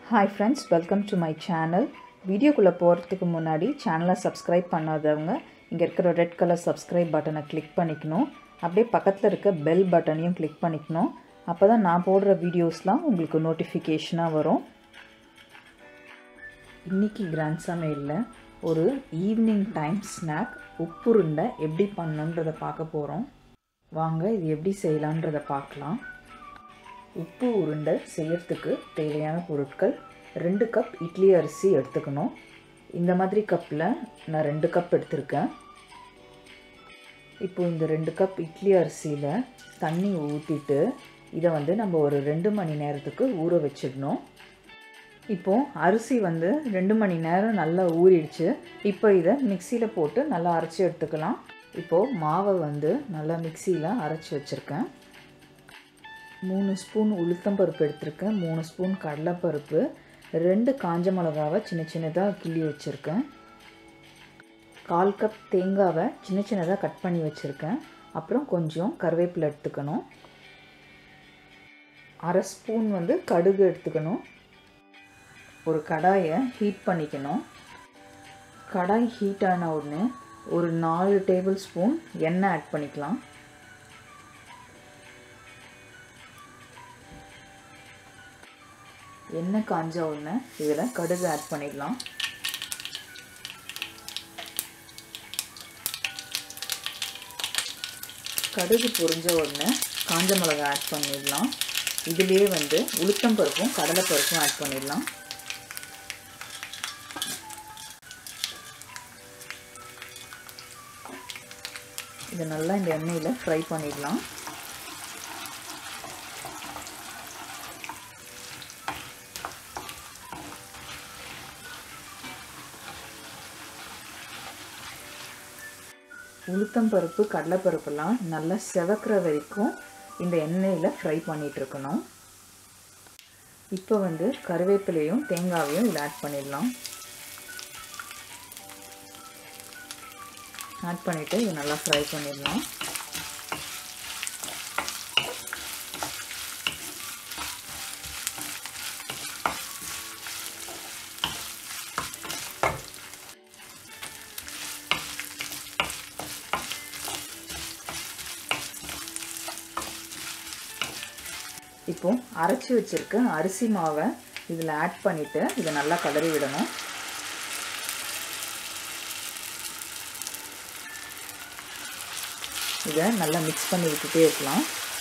hi friends welcome to my channel வீடியோக்குள்ளே போகிறதுக்கு முன்னாடி சேனலை சப்ஸ்கிரைப் பண்ணாதவங்க இங்கே இருக்கிற ரெட் கலர் சப்ஸ்கிரைப் பட்டனை கிளிக் பண்ணிக்கணும் அப்படியே பக்கத்தில் இருக்க பெல் பட்டனையும் கிளிக் பண்ணிக்கணும் அப்போ தான் நான் போடுற வீடியோஸ்லாம் உங்களுக்கு நோட்டிஃபிகேஷனாக வரும் இன்றைக்கி கிராண்ட் சமையலில் ஒரு ஈவினிங் டைம் ஸ்நாக் உப்புருண்டை எப்படி பண்ணணுன்றதை பார்க்க போகிறோம் வாங்க இது எப்படி செய்யலான்றதை பார்க்கலாம் உப்பு உருண்டை செய்யறதுக்கு தேவையான பொருட்கள் ரெண்டு கப் இட்லி அரிசி எடுத்துக்கணும் இந்த மாதிரி கப்பில் நான் ரெண்டு கப் எடுத்திருக்கேன் இப்போ இந்த ரெண்டு கப் இட்லி அரிசியில் தண்ணி ஊற்றிட்டு இதை வந்து நம்ம ஒரு ரெண்டு மணி நேரத்துக்கு ஊற வச்சிடணும் இப்போது அரிசி வந்து ரெண்டு மணி நேரம் நல்லா ஊறிடுச்சு இப்போ இதை மிக்சியில் போட்டு நல்லா அரைச்சி எடுத்துக்கலாம் இப்போது மாவை வந்து நல்லா மிக்சியில் அரைச்சி வச்சுருக்கேன் மூணு ஸ்பூன் உளுத்தம்பருப்பு எடுத்திருக்கேன் மூணு ஸ்பூன் கடலைப்பருப்பு ரெண்டு காஞ்ச மிளகாவை சின்ன சின்னதாக கிள்ளி வச்சுருக்கேன் கால் கப் தேங்காவை சின்ன சின்னதாக கட் பண்ணி வச்சுருக்கேன் அப்புறம் கொஞ்சம் கருவேப்பிலை எடுத்துக்கணும் அரை ஸ்பூன் வந்து கடுகு எடுத்துக்கணும் ஒரு கடாயை ஹீட் பண்ணிக்கணும் கடாய் ஹீட் ஆன உடனே ஒரு நாலு டேபிள் ஸ்பூன் எண்ணெய் ஆட் பண்ணிக்கலாம் எண்ணெய் காஞ்ச உடனே இதில் கடுகு ஆட் பண்ணிடலாம் கடுகு பொரிஞ்ச உடனே காஞ்ச மிளகாய் ஆட் பண்ணிடலாம் இதுலேயே வந்து உளுத்தம் பருப்பும் கடலைப்பருப்பும் ஆட் பண்ணிடலாம் இதை நல்லா இந்த எண்ணெயில் ஃப்ரை பண்ணிடலாம் உளுத்தம் பருப்பு கடலைப்பருப்புலாம் நல்லா செவக்கிற வரைக்கும் இந்த எண்ணெயில் ஃப்ரை பண்ணிகிட்ருக்கணும் இப்போ வந்து கருவேப்பிலையும் தேங்காவையும் இதில் ஆட் பண்ணிடலாம் ஆட் பண்ணிவிட்டு இது நல்லா ஃப்ரை பண்ணிடலாம் இப்போ அரைச்சி வச்சுருக்க அரிசி மாவை இதில் ஆட் பண்ணிவிட்டு இதை நல்லா கலரி விடணும் இதை நல்லா மிக்ஸ் பண்ணி விட்டுட்டே இருக்கலாம்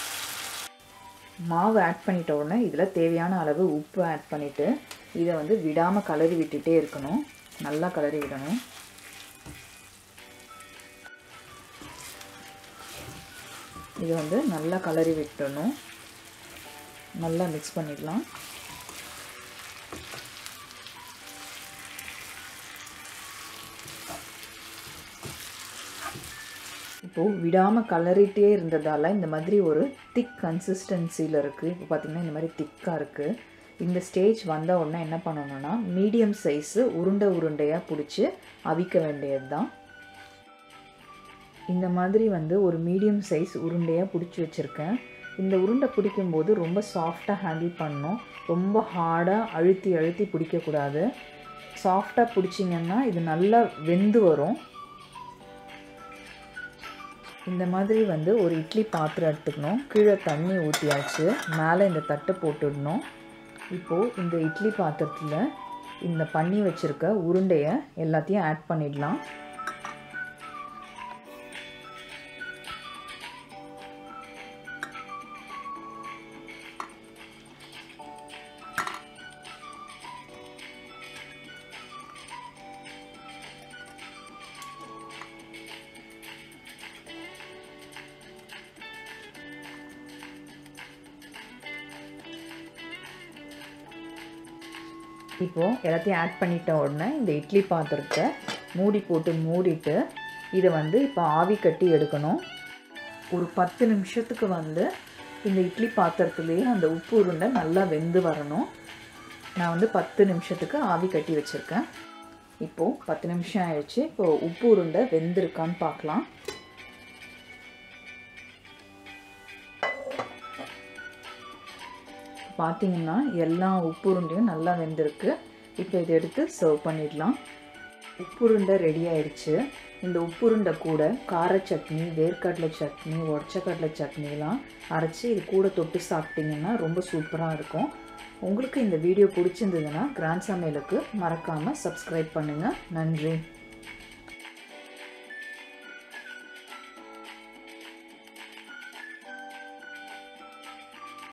மாவு ஆட் பண்ணிட்ட உடனே இதில் தேவையான அளவு உப்பு ஆட் பண்ணிவிட்டு இதை வந்து விடாமல் கலரி விட்டுட்டே இருக்கணும் நல்லா கலரி விடணும் இதை வந்து நல்லா கலரி விட்டுடணும் நல்லா மிக்ஸ் பண்ணிடலாம் இப்போது விடாமல் கலரிட்டே இருந்ததால் இந்த மாதிரி ஒரு திக் கன்சிஸ்டன்சியில் இருக்குது இப்போ பார்த்திங்கன்னா இந்த மாதிரி திக்காக இருக்குது இந்த ஸ்டேஜ் வந்த உடனே என்ன பண்ணணும்னா மீடியம் சைஸு உருண்டை உருண்டையாக பிடிச்சி அவிக்க வேண்டியது தான் இந்த மாதிரி வந்து ஒரு மீடியம் சைஸ் உருண்டையாக பிடிச்சி வச்சுருக்கேன் இந்த உருண்டை பிடிக்கும்போது ரொம்ப சாஃப்டாக ஹேண்டில் பண்ணணும் ரொம்ப ஹார்டாக அழுத்தி அழுத்தி பிடிக்கக்கூடாது சாஃப்டாக பிடிச்சிங்கன்னா இது நல்லா வெந்து வரும் இந்த மாதிரி வந்து ஒரு இட்லி பாத்திரம் எடுத்துக்கணும் கீழே தண்ணி ஊற்றியாச்சு மேலே இந்த தட்டை போட்டுடணும் இப்போது இந்த இட்லி பாத்திரத்தில் இந்த பண்ணி வச்சுருக்க உருண்டையை எல்லாத்தையும் ஆட் பண்ணிடலாம் இப்போது எல்லாத்தையும் ஆட் பண்ணிட்ட உடனே இந்த இட்லி பாத்திரத்தை மூடி போட்டு மூடிட்டு இதை வந்து இப்போ ஆவி கட்டி எடுக்கணும் ஒரு பத்து நிமிஷத்துக்கு வந்து இந்த இட்லி பாத்திரத்துலேயே அந்த உப்பு உருண்டை நல்லா வெந்து வரணும் நான் வந்து பத்து நிமிஷத்துக்கு ஆவி கட்டி வச்சுருக்கேன் இப்போது பத்து நிமிஷம் ஆயிடுச்சு இப்போது உப்பு உருண்டை வெந்திருக்கான்னு பார்க்கலாம் பார்த்தீங்கன்னா எல்லா உப்புருண்டையும் நல்லா வெந்திருக்கு இப்போ இதை எடுத்து சர்வ் பண்ணிடலாம் உப்புருண்டை ரெடி ஆயிடுச்சு இந்த உப்புருண்டை கூட கார சட்னி வேர்க்கடலை சட்னி உடச்சக்கடலை சட்னிலாம் அரைச்சி இது கூட தொட்டு சாப்பிட்டிங்கன்னா ரொம்ப சூப்பராக இருக்கும் உங்களுக்கு இந்த வீடியோ பிடிச்சிருந்ததுன்னா கிராண்ட் சமையலுக்கு மறக்காமல் சப்ஸ்கிரைப் பண்ணுங்கள் நன்றி